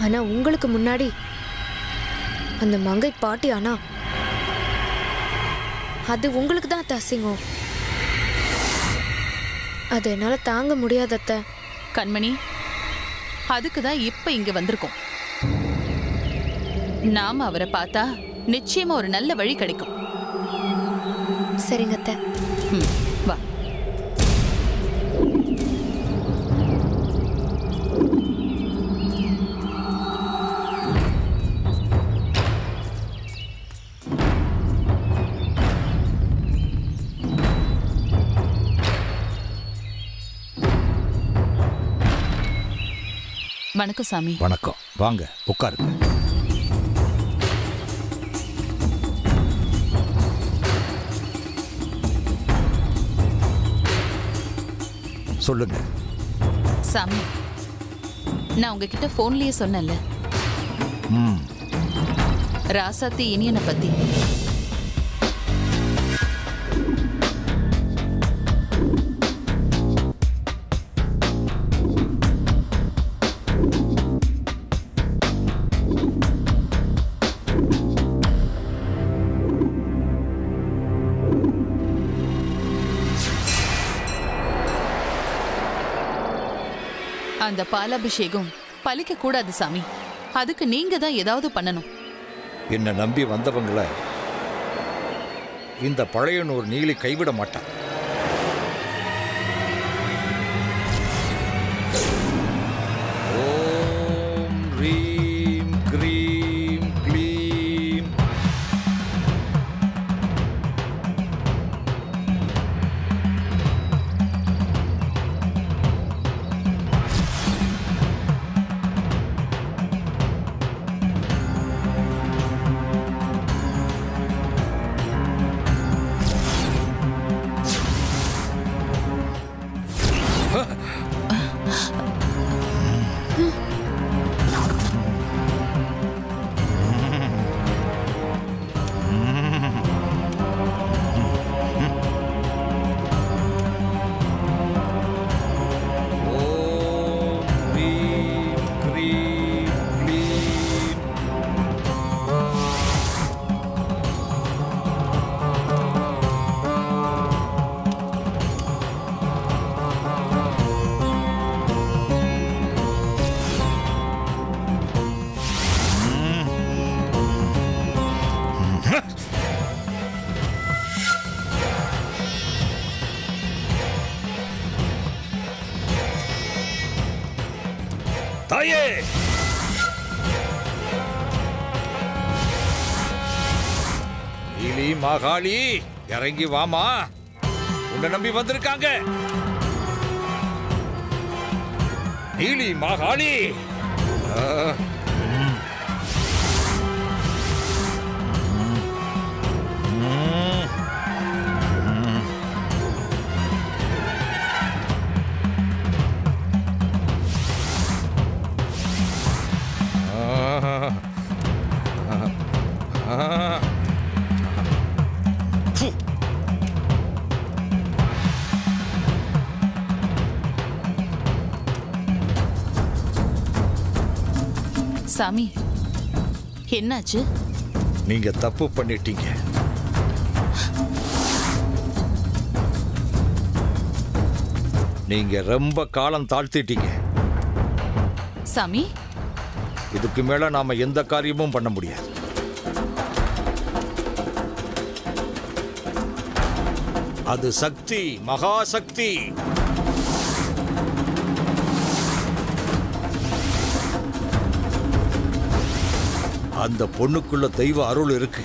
ஆனா உங்களுக்கு முன்னாடி அந்த மங்கை பாட்டி ஆனா அது உங்களுக்கு தான் அத்தை அசிங்கம் அது என்னால தாங்க முடியாது அத்தை கண்மணி அதுக்கு தான் இப்ப இங்க வந்திருக்கோம் நாம அவரை பார்த்தா நிச்சயமா ஒரு நல்ல வழி கிடைக்கும் சரிங்க அத்தை ம், வா வணக்கம் சாமி வணக்கம் வாங்க உட்காருங்க சொல்லுங்க சாமி நான் உங்ககிட்ட போன்லயே சொன்னேன்ல ம் ராசாத்தி இனியனை பத்தி அந்த பாலாபிஷேகம் பலிக்க கூடாது சாமி அதுக்கு நீங்க தான் ஏதாவது பண்ணணும் என்னை நம்பி வந்தவங்கள இந்த பழையனூர் நீலி கைவிட மாட்டான் ஓம் ரீம் க்ரீம் க்ளீம் ஓம் ரீம் க்ரீம் க்ளீம் தாயே நீலி மாகாளி இறங்கி வாமா உன்னை நம்பி வந்திருக்காங்க நீலி மாகாளி ஆ. ம். ஆ. ஆ. ஃபு. சாமி என்னாச்சு நீங்க தப்பு பண்ணிட்டீங்க நீங்க ரொம்ப காலம் தாழ்த்திட்டீங்க சாமி இதுக்கு மேல நாம எந்த காரியமும் பண்ண முடியாது அது சக்தி மகா சக்தி அந்த பொண்ணுக்குள்ள தெய்வ அருள் இருக்கு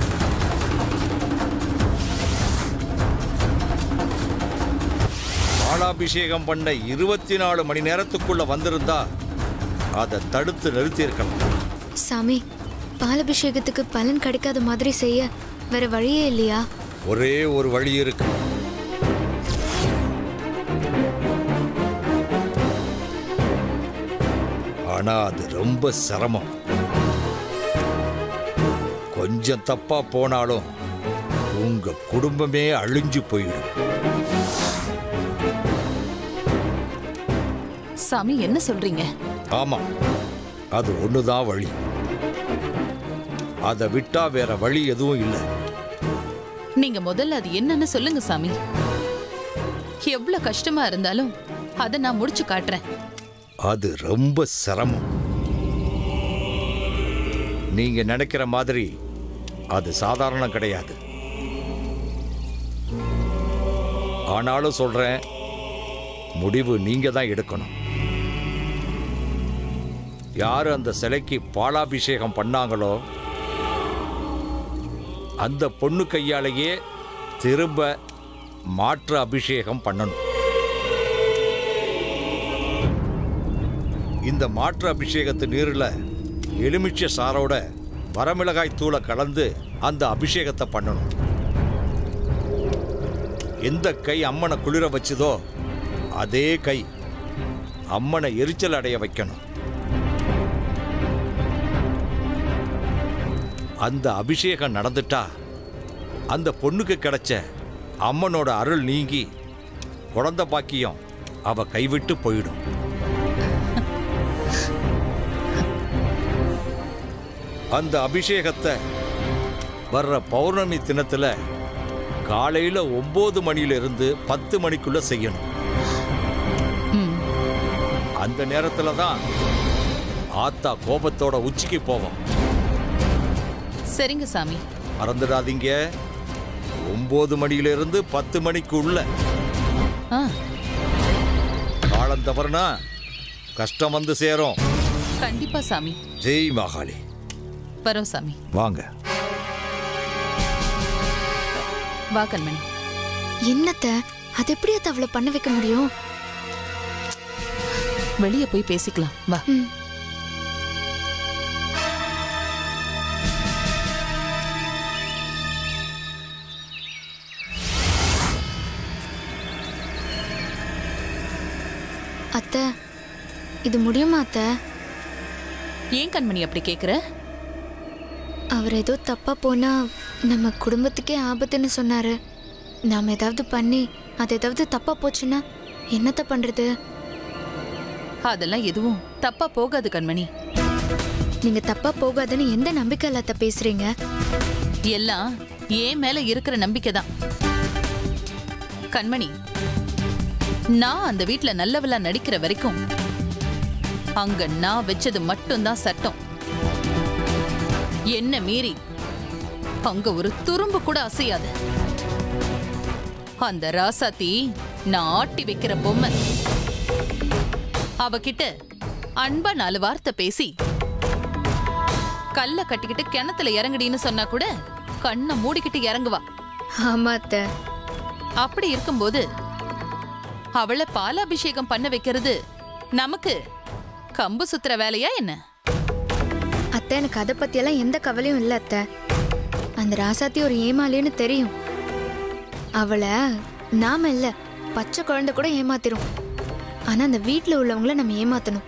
பாலாபிஷேகம் பண்ண இருபத்தி நாலு மணி நேரத்துக்குள்ள வந்திருந்தா அதை தடுத்து நிறுத்தியிருக்கலாம் சாமி பாலபிஷேகத்துக்கு பலன் கிடைக்காத மாதிரி செய்ய வேற வழியே இல்லையா ஒரே ஒரு வழி இருக்கு ஆனா அது ரொம்ப சிரமம் கொஞ்சம் தப்பா போனாலும் உங்க குடும்பமே அழிஞ்சு போயிடும் சாமி என்ன சொல்றீங்க ஆமா அது ஒண்ணுதான் வழி அதை விட்டா வேற வழி எதுவும் இல்லை நீங்க முதல்ல அது என்னன்னு சொல்லுங்க சாமி எவ்வளவு கஷ்டமா இருந்தாலும் அதை நான் முடிச்சு காட்டுறேன் அது ரொம்ப சிரமம் நீங்க நினைக்கிற மாதிரி அது சாதாரணம் கிடையாது ஆனாலும் சொல்றேன் முடிவு நீங்க தான் எடுக்கணும் யார் அந்த சிலைக்கு பாலாபிஷேகம் பண்ணாங்களோ அந்த பொண்ணு கையாலேயே திரும்ப மாற்று அபிஷேகம் பண்ணணும் இந்த மாற்று அபிஷேகத்து நீரில் எலுமிச்சை சாரோட வரமிளகாய் தூளை கலந்து அந்த அபிஷேகத்தை பண்ணணும் எந்த கை அம்மனை குளிர வச்சுதோ அதே கை அம்மனை எரிச்சல் அடைய வைக்கணும் அந்த அபிஷேகம் நடந்துட்டா அந்த பொண்ணுக்கு கிடைச்ச அம்மனோட அருள் நீங்கி குழந்தை பாக்கியம் அவ கைவிட்டு போயிடும் அந்த அபிஷேகத்தை வர்ற பௌர்ணமி தினத்துல காலையில ஒன்பது மணியில இருந்து பத்து மணிக்குள்ள செய்யணும் ம், அந்த நேரத்துல தான் ஆத்தா கோபத்தோட உச்சிக்கு போவோம் சரிங்க சாமி மறந்துடாதீங்க ஒன்பது மணியில இருந்து பத்து மணிக்கு உள்ள ஆ காலம் தவறுனா கஷ்டம் வந்து சேரும் கண்டிப்பா சாமி ஜெய் மகாளி வரோம் சாமி வாங்க வா கண்மணி என்னத்த அது எப்படி அத்தை அவளை பண்ண வைக்க முடியும் வெளியே போய் பேசிக்கலாம் வா ம். அத்தை இது முடியுமா அத்தை ஏன் கண்மணி அப்படி கேக்குற அவர் ஏதோ தப்பா போனா நம்ம குடும்பத்துக்கே ஆபத்துன்னு சொன்னாரு நாம ஏதாவது பண்ணி அது ஏதாவது தப்பா போச்சுன்னா என்னத்த பண்றது அதெல்லாம் எதுவும் தப்பா போகாது கண்மணி நீங்க தப்பா போகாதுன்னு எந்த நம்பிக்கையில அத்தை பேசுறீங்க எல்லாம் ஏன் மேல இருக்கிற நம்பிக்கை தான் கண்மணி நான் அந்த வீட்ல நல்லவளா நடிக்கிற வரைக்கும் அங்க நான் வச்சது மட்டும்தான் சட்டம் என்ன மீறி அங்க ஒரு துரும்பு கூட அசையாது அந்த ராசாத்தி நான் ஆட்டி வைக்கிற பொம்மை அவகிட்ட அன்பா நாலு வார்த்தை பேசி கல்ல கட்டிக்கிட்டு கிணத்துல இறங்குடின்னு சொன்னா கூட கண்ணை மூடிக்கிட்டு இறங்குவா ஆமா அத்தை அப்படி இருக்கும்போது அவளை பாலாபிஷேகம் பண்ண வைக்கிறது நமக்கு கம்பு சுத்துற வேலையா என்ன அத்தை எனக்கு அதை பத்தியெல்லாம் எந்த கவலையும் இல்லை அத்தை அந்த ராசாத்தி ஒரு ஏமாளின்னு தெரியும் அவளை நாம இல்ல பச்சை குழந்தை கூட ஏமாத்திரும் ஆனா அந்த வீட்ல உள்ளவங்கள நம்ம ஏமாத்தணும்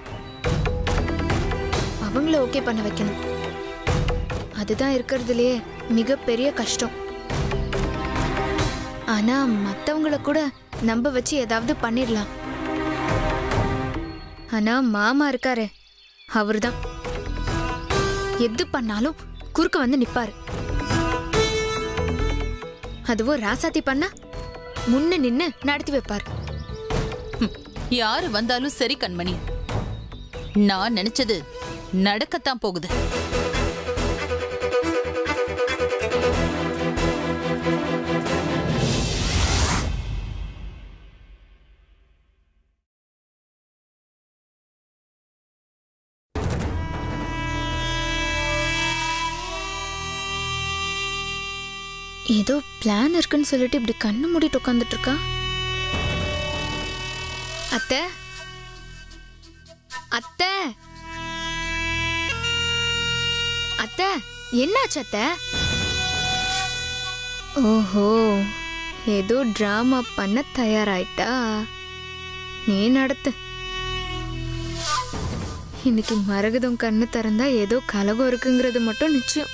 அவங்கள ஓகே பண்ண வைக்கணும் அதுதான் இருக்கிறதுலயே மிகப்பெரிய கஷ்டம் ஆனா மத்தவங்கள கூட நம்ப வச்சு ஏதாவது பண்ணிடலாம் ஆனா மாமா இருக்காரே அவர்தான் எது பண்ணாலும் குறுக்க வந்து நிப்பாரு அதுவும் ராசாத்தி பண்ணா முன்ன நின்னு நடத்தி வைப்பாரு ஹம், யாரு வந்தாலும் சரி கண்மணி நான் நினைச்சது நடக்கத்தான் போகுது ஏதோ பிளான் இருக்குன்னு சொல்லிட்டு இப்படி கண்ணு மூடிட்டு உட்காந்துட்டு இருக்கா அத்தை அத்தை அத்தை என்னாச்சு அத்தை ஓஹோ ஏதோ டிராமா பண்ண தயாராயிட்டா நீ நடத்து இன்னைக்கு மரகதம் கண்ணு திறந்தா ஏதோ கலகம் இருக்குங்கிறது மட்டும் நிச்சயம்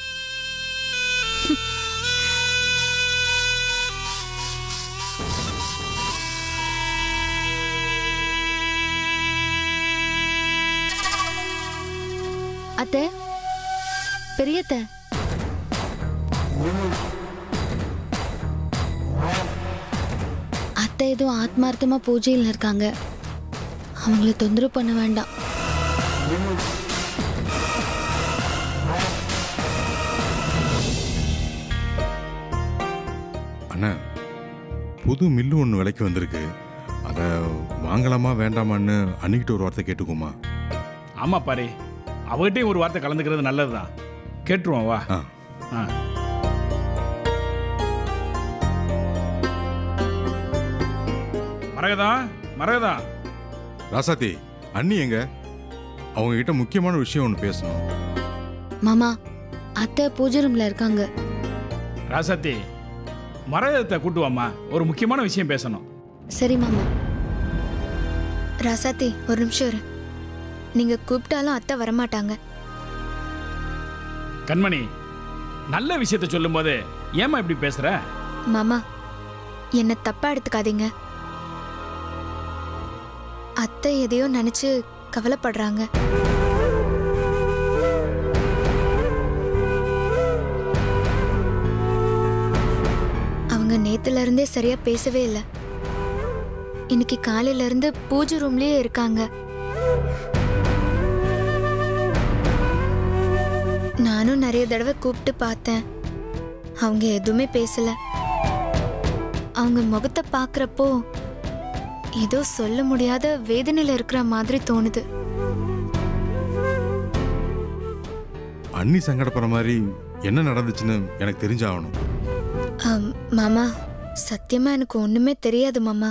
அத்தை பெரியத்த அத்தை ஏதோ ஆத்மார்த்தமா பூஜையில் இருக்காங்க அவங்கள தொந்தரவு பண்ண வேண்டாம் அண்ணா புது மில்லு ஒன்று விலைக்கு வந்திருக்கு அதை வாங்கலாமா வேண்டாமான்னு அன்னிக்கிட்ட ஒரு வார்த்தை கேட்டுக்குமா ஆமா பாரு அவகிட்டையும் ஒரு வார்த்தை கலந்துக்கிறது நல்லதுதான் கேட்டுருவோம் வா ஆ ஆ மரகதா மரகதா ராசாத்தி அண்ணி எங்க அவங்க கிட்ட முக்கியமான விஷயம் ஒன்று பேசணும் மாமா அத்தை பூஜை ரூம்ல இருக்காங்க ராசாத்தி மரகதத்தை கூட்டு வாம்மா ஒரு முக்கியமான விஷயம் பேசணும் சரி மாமா ராசாத்தி ஒரு நிமிஷம் இரு நீங்க கூப்பிட்டாலும் அத்தை வரமாட்டாங்க கண்மணி நல்ல விஷயத்த சொல்லும்போது ஏம்மா இப்படி பேசுற மாமா என்ன தப்பா எடுத்துக்காதீங்க அத்தை எதையோ நினைச்சு கவலைப்படுறாங்க அவங்க நேத்துல இருந்தே சரியா பேசவே இல்லை இன்னைக்கு காலையில இருந்து பூஜை ரூம்லயே இருக்காங்க நானும் நிறைய தடவை கூப்பிட்டு பார்த்தேன் அவங்க எதுவுமே பேசல அவங்க முகத்தை பார்க்கறப்போ ஏதோ சொல்ல முடியாத வேதனையில இருக்கிற மாதிரி தோணுது அண்ணி சங்கடப்படுற மாதிரி என்ன நடந்துச்சுன்னு எனக்கு தெரிஞ்சாகணும் ஆம், மாமா சத்தியமா எனக்கு ஒண்ணுமே தெரியாது மாமா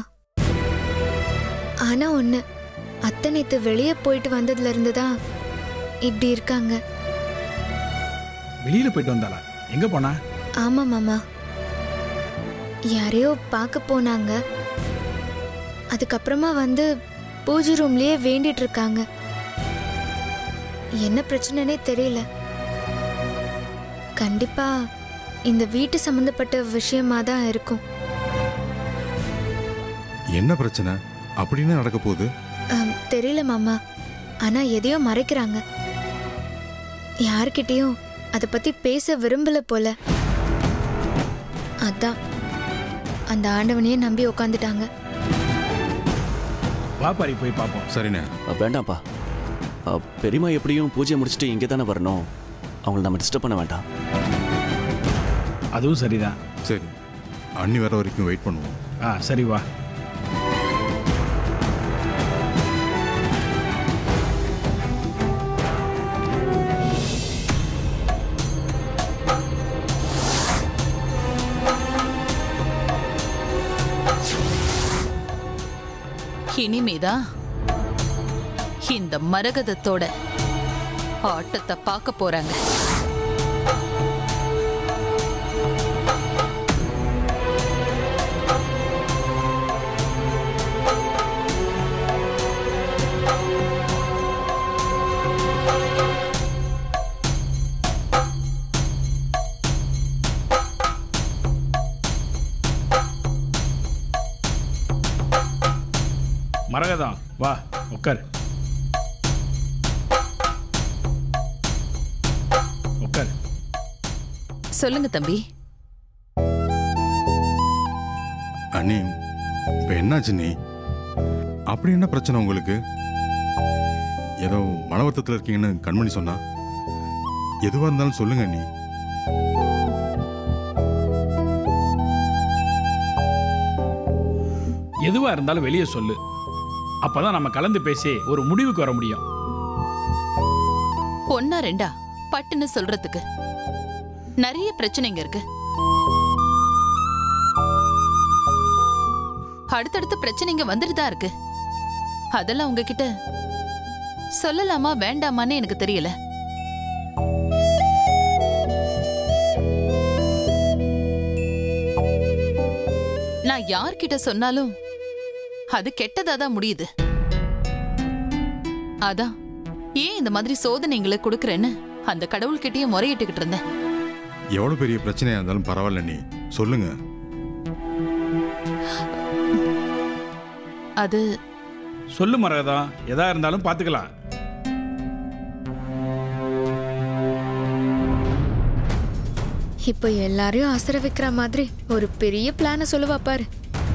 ஆனா ஒண்ணு அத்தை நேத்து வெளியே போயிட்டு வந்ததுல இருந்து தான் இப்படி இருக்காங்க வெளியில போயிட்டு வந்தாளா எங்க போனா ஆமா மாமா யாரையோ பார்க்க போனாங்க அதுக்கப்புறமா வந்து பூஜை ரூம்லயே வேண்டிட்டு இருக்காங்க என்ன பிரச்சனைனே தெரியல கண்டிப்பா இந்த வீட்டு சம்பந்தப்பட்ட விஷயமா தான் இருக்கும் என்ன பிரச்சனை அப்படின்னு நடக்க போகுது ஆம், தெரியல மாமா ஆனா எதையோ மறைக்கிறாங்க யார்கிட்டயும் அதை பத்தி பேச விரும்பல போல அதான் அந்த ஆண்டவனையே நம்பி உக்காந்துட்டாங்க வா பாரி போய் பார்ப்போம் சரிண்ணே அ, வேண்டாம்ப்பா அ, பெரியம்மா எப்படியும் பூஜை முடிச்சுட்டு இங்கே தானே வரணும் அவங்கள நம்ம டிஸ்டர்ப் பண்ண வேண்டாம் அதுவும் சரிதான் சரி அண்ணி வர வரைக்கும் வெயிட் பண்ணுவோம் ஆ சரி வா இனிமேதான் இந்த மரகதத்தோட ஆட்டத்தை பார்க்க போறாங்க மரகதம் வா உட்கார் உட்கார் சொல்லுங்க தம்பி அண்ணி இப்போ என்னாச்சு நீ அப்படி என்ன பிரச்சனை உங்களுக்கு ஏதோ மன வருத்தத்தில் இருக்கீங்கன்னு கண்மணி சொன்னா எதுவாக இருந்தாலும் சொல்லுங்க நீ எதுவா இருந்தாலும் வெளியே சொல்லு அப்பதான் நம்ம கலந்து பேசி ஒரு முடிவுக்கு வர முடியும் ஒன்னா ரெண்டா பட்டுன்னு சொல்றதுக்கு நிறைய பிரச்சனைங்க இருக்கு அடுத்தடுத்து பிரச்சனைங்க வந்துட்டு தான் இருக்கு அதெல்லாம் உங்ககிட்ட சொல்லலாமா வேண்டாமான்னு எனக்கு தெரியல நான் யார்கிட்ட சொன்னாலும் அது கெட்டதா தான் முடியுது அதான் ஏன் இந்த மாதிரி சோதனைங்களை கொடுக்கறேன்னு அந்த கடவுள்கிட்டயே முறையிட்டுக்கிட்டு இருந்தேன் எவ்வளோ பெரிய பிரச்சனையாக இருந்தாலும் பரவாயில்ல நீ சொல்லுங்க அது சொல்லு மரகதம் எதா இருந்தாலும் பார்த்துக்கலாம் இப்போ எல்லாரையும் அசர வைக்கிற மாதிரி ஒரு பெரிய பிளான சொல்லுவா பாரு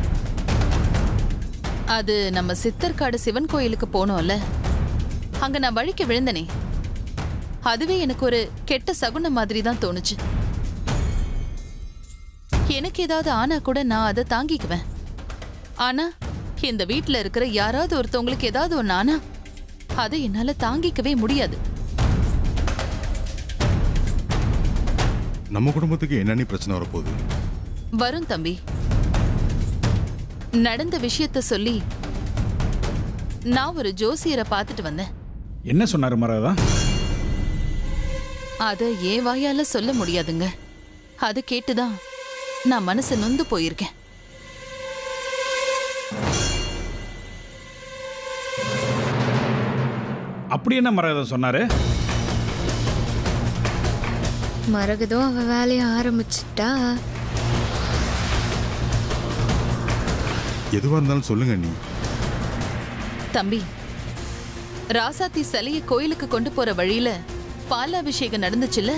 அது நம்ம சித்தர்காடு சிவன் கோயிலுக்கு போனோம்ல அங்க நான் வழிக்கு விழுந்தனே அதுவே எனக்கு ஒரு கெட்ட சகுனம் மாதிரி தான் தோணுச்சு எனக்கு ஏதாவது ஆனா கூட நான் அதை தாங்கிக்குவேன் ஆனா இந்த வீட்ல இருக்கிற யாராவது ஒருத்தவங்களுக்கு ஏதாவது ஒண்ணு ஆனா அதை என்னால தாங்கிக்கவே முடியாது நம்ம குடும்பத்துக்கு என்னென்ன பிரச்சனை வரப்போகுது வரும் தம்பி நடந்த விஷயத்த சொல்லி நான் ஒரு ஜோசியரை பார்த்துட்டு வந்தேன் என்ன சொன்னாரு மரகதா அத ஏன் வாயால சொல்ல முடியாதுங்க அது கேட்டுதான் நான் மனசு நொந்து போயிருக்கேன் அப்படி என்ன மரகதா சொன்னாரு மரகதம் அவ வேலைய ஆரம்பிச்சிட்டா எதுவாக இருந்தாலும் சொல்லுங்க நீ தம்பி ராசாத்தி சிலையை கோயிலுக்கு கொண்டு போற வழியில பாலாபிஷேகம் நடந்துச்சுல்ல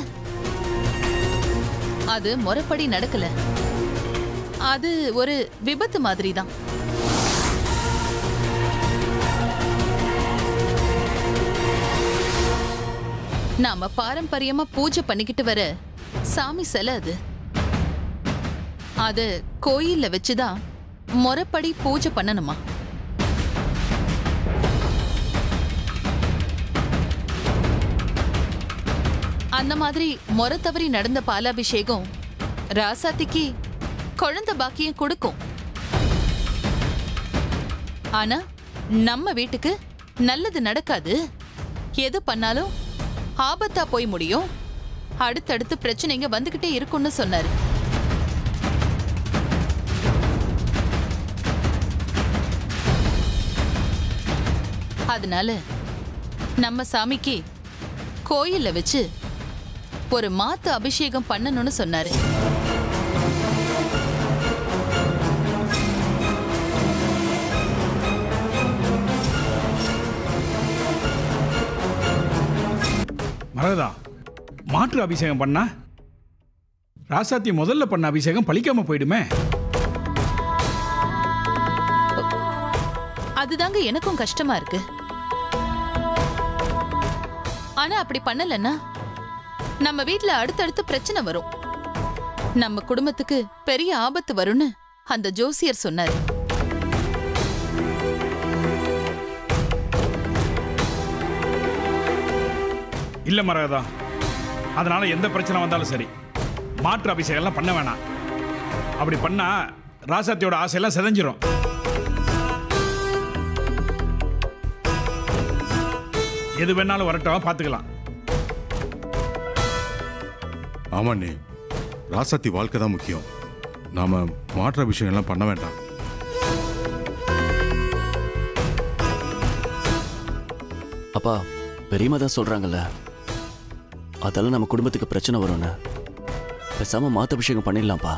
அது முறைப்படி நடக்கல அது ஒரு விபத்து மாதிரி தான் நாம பாரம்பரியமா பூஜை பண்ணிக்கிட்டு வர சாமி சிலை அது அது கோயில்ல வச்சுதான் முறைப்படி பூஜை பண்ணணுமா அந்த மாதிரி முறை தவறி நடந்த பாலாபிஷேகம் ராசாத்திக்கு குழந்தை பாக்கியம் கொடுக்கும் ஆனா நம்ம வீட்டுக்கு நல்லது நடக்காது எது பண்ணாலும் ஆபத்தா போய் முடியும் அடுத்தடுத்து பிரச்சனைங்க வந்துகிட்டே இருக்கும்னு சொன்னாரு அதனால நம்ம சாமிக்கு கோயில்ல வச்சு ஒரு மாத்து அபிஷேகம் பண்ணணும்னு சொன்னாரு மரகதா மாற்று அபிஷேகம் பண்ணா ராசாத்தி முதல்ல பண்ண அபிஷேகம் பழிக்காம போயிடுமே அதுதாங்க எனக்கும் கஷ்டமா இருக்கு ஆனா அப்படி பண்ணலன்னா நம்ம வீட்ல அடுத்தடுத்து பிரச்சனை வரும் நம்ம குடும்பத்துக்கு பெரிய ஆபத்து வரும்னு அந்த ஜோசியர் சொன்னாரு இல்ல மரகதா அதனால எந்த பிரச்சனை வந்தாலும் சரி மாற்று அபிஷேகம்லாம் பண்ண வேணாம் அப்படி பண்ணா ராசாத்தியோட ஆசையெல்லாம் சிதைஞ்சிரும் எது வேணாலும் வரட்டும் பார்த்துக்கலாம் ஆமாண்ணே ராசாத்தி வாழ்க்கை தான் முக்கியம் நாம மாற்ற விஷயங்கள்லாம் பண்ண வேண்டாம் அப்பா பெரியம்மா தான் சொல்றாங்கல்ல அதெல்லாம் நம்ம குடும்பத்துக்கு பிரச்சனை வரும்னு பேசாம மாத்த அபிஷேகம் பண்ணிடலாம்ப்பா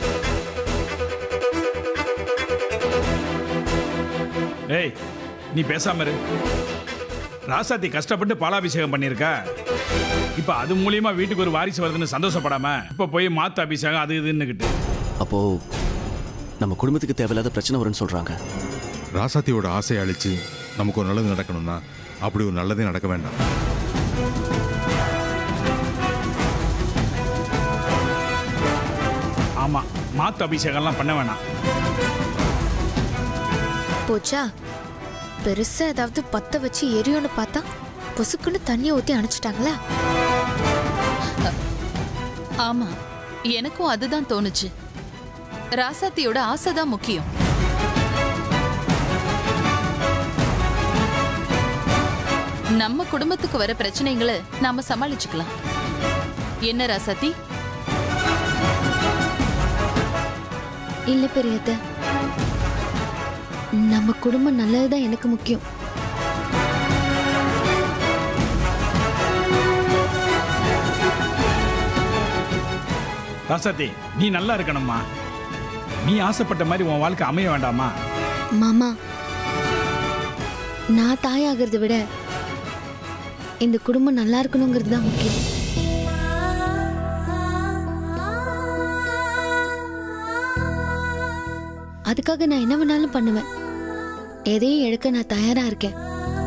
ஏய் நீ பேசாம இரு ராசாத்தி கஷ்டப்பட்டு பாலாபிஷேகம் பண்ணியிருக்கா இப்போ அது மூலியமா வீட்டுக்கு ஒரு வாரிசு வருதுன்னு சந்தோஷப்படாம இப்போ போய் மாத்து அபிஷேகம் அது இதுன்னுக்கிட்டு அப்போ நம்ம குடும்பத்துக்கு தேவையில்லாத பிரச்சனை வரும்னு சொல்றாங்க ராசாத்தியோட ஆசையை அழிச்சு நமக்கு ஒரு நல்லது நடக்கணும்னா அப்படி ஒரு நல்லதே நடக்க வேண்டாம் ஆமா மாத்து அபிஷேகம்லாம் பண்ண வேணாம் போச்சா பெருசா ஏதாவது பத்த வச்சு எரியும்னு பார்த்தா பொசுக்குன்னு தண்ணியை ஊத்தி அணைச்சிட்டாங்களா ஆமா எனக்கும் அதுதான் தோணுச்சு ராசாத்தியோட ஆசைதான் முக்கியம் நம்ம குடும்பத்துக்கு வர பிரச்சனைகளை நாம சமாளிச்சுக்கலாம் என்ன ராசாத்தி இல்ல பெரியத்த நம்ம குடும்பம் நல்லதுதான் எனக்கு முக்கியம் ராசாத்தி நீ நல்லா இருக்கணும்மா நீ ஆசைப்பட்ட மாதிரி உன் வாழ்க்கை அமைய வேண்டாமா மாமா நான் தாயாகிறத விட இந்த குடும்பம் நல்லா இருக்கணுங்கிறது தான் முக்கியம் அதுக்காக நான் என்ன வேணாலும் பண்ணுவேன் எதையும் எடுக்க நான் தயாரா இருக்கேன்